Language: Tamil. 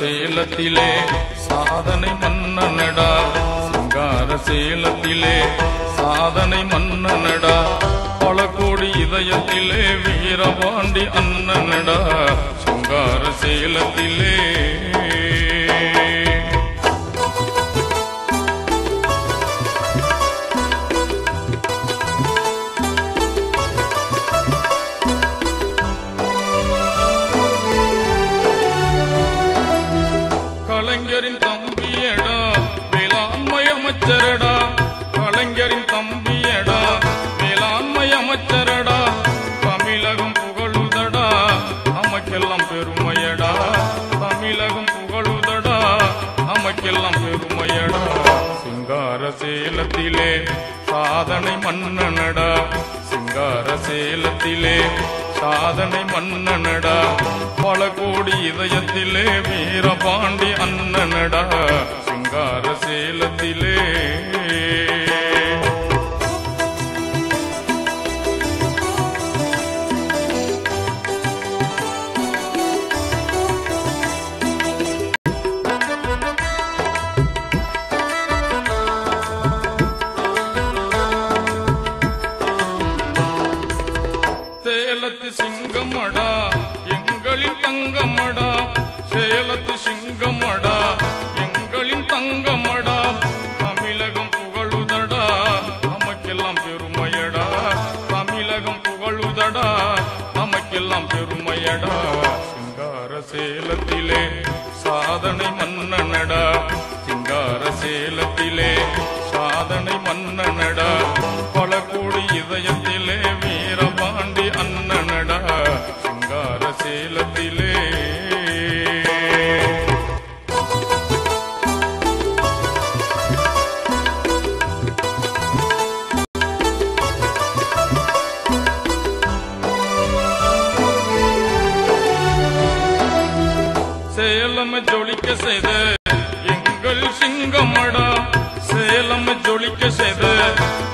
சேலத்திலே சாதனை மன்னனடா சிங்கார சேலத்திலே சாதனை மன்னனடா பல கோடி இதயத்திலே வீரபாண்டி அண்ணனடா சிங்கார சேலத்திலே கலைஞரின் தம்பியடா வேளாண்மை அமைச்சரடா கலைஞரின் தம்பியடா வேளாண்மை அமைச்சரடா தமிழகம் புகழுதடா நமக்கெல்லாம் பெருமையடா தமிழகம் புகழுதடா நமக்கெல்லாம் பெருமையடா சிங்கார சேலத்திலே சாதனை மன்னனடா சிங்கார சேலத்திலே சாதனை மன்னனடா பல கோடி இதயத்திலே வீரபாண்டி அண்ணனடா சிங்கார சேலத்திலே சேலத்து சிங்கமடா எங்களின் தங்கமடா சேலத்து சிங்கமடா எங்களின் தங்கமடா தமிழகம் புகழுதடா நமக்கெல்லாம் பெருமையடா தமிழகம் புகழுதடா நமக்கெல்லாம் பெருமையடா சிங்கார சேலத்திலே சாதனை மன்னனடா சிங்கார சேலத்திலே சாதனை மன்னனடா பல கோடி இதயத்திலே வீரபாண்டி அண்ணனடா சிங்கார சேலத்திலே சேலம் ஜொலிக்க செய்த எங்கள் சிங்கமடா சேலம் ஜொலிக்க செய்த